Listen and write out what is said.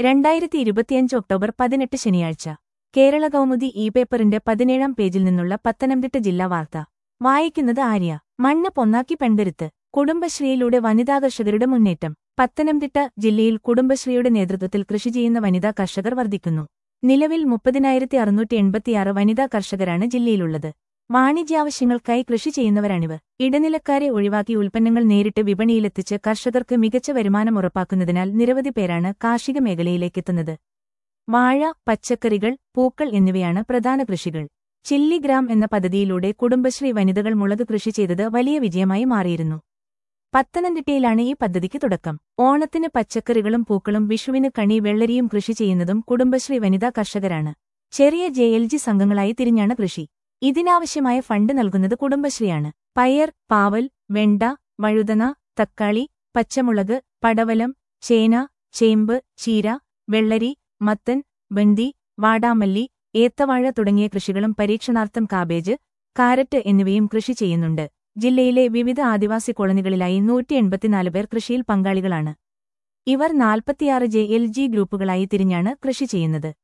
രണ്ടായിരത്തി ഇരുപത്തിയഞ്ച് ഒക്ടോബർ പതിനെട്ട് ശനിയാഴ്ച കേരള കൗമുദി ഇ പേപ്പറിന്റെ പതിനേഴാം പേജിൽ നിന്നുള്ള പത്തനംതിട്ട ജില്ലാ വാർത്ത വായിക്കുന്നത് ആര്യ മണ്ണ് പൊന്നാക്കി പെൺകരുത്ത് കുടുംബശ്രീയിലൂടെ വനിതാ കർഷകരുടെ മുന്നേറ്റം പത്തനംതിട്ട ജില്ലയിൽ കുടുംബശ്രീയുടെ നേതൃത്വത്തിൽ കൃഷി ചെയ്യുന്ന വനിതാ കർഷകർ വർദ്ധിക്കുന്നു നിലവിൽ മുപ്പതിനായിരത്തി അറുന്നൂറ്റി എൺപത്തിയാറ് വനിതാ കർഷകരാണ് ജില്ലയിലുള്ളത് വാണിജ്യാവശ്യങ്ങൾക്കായി കൃഷി ചെയ്യുന്നവരാണിവർ ഇടനിലക്കാരെ ഒഴിവാക്കി ഉൽപ്പന്നങ്ങൾ നേരിട്ട് വിപണിയിലെത്തിച്ച് കർഷകർക്ക് മികച്ച വരുമാനം ഉറപ്പാക്കുന്നതിനാൽ നിരവധി പേരാണ് കാർഷിക മേഖലയിലേക്കെത്തുന്നത് വാഴ പച്ചക്കറികൾ പൂക്കൾ എന്നിവയാണ് പ്രധാന കൃഷികൾ ചില്ലിഗ്രാം എന്ന പദ്ധതിയിലൂടെ കുടുംബശ്രീ വനിതകൾ മുളക് കൃഷി ചെയ്തത് വലിയ വിജയമായി മാറിയിരുന്നു പത്തനംതിട്ടയിലാണ് ഈ പദ്ധതിക്ക് തുടക്കം ഓണത്തിന് പച്ചക്കറികളും പൂക്കളും വിഷുവിന് കണി വെള്ളരിയും കൃഷി ചെയ്യുന്നതും കുടുംബശ്രീ വനിതാ കർഷകരാണ് ചെറിയ ജെ എൽ ജി സംഘങ്ങളായി തിരിഞ്ഞാണ് കൃഷി ഇതിനാവശ്യമായ ഫണ്ട് നൽകുന്നത് കുടുംബശ്രീയാണ് പയർ പാവൽ വെണ്ട വഴുതന തക്കാളി പച്ചമുളക് പടവലം ചേന ചേമ്പ് ചീര വെള്ളരി മത്തൻ ബന്തി വാടാമല്ലി ഏത്തവാഴ തുടങ്ങിയ കൃഷികളും പരീക്ഷണാർത്ഥം കാബേജ് കാരറ്റ് എന്നിവയും കൃഷി ചെയ്യുന്നുണ്ട് ജില്ലയിലെ വിവിധ ആദിവാസി കോളനികളിലായി നൂറ്റി എൺപത്തിനാല് പേർ കൃഷിയിൽ പങ്കാളികളാണ് ഇവർ നാൽപ്പത്തിയാറ് ജെ എൽ ജി ഗ്രൂപ്പുകളായി തിരിഞ്ഞാണ് കൃഷി ചെയ്യുന്നത്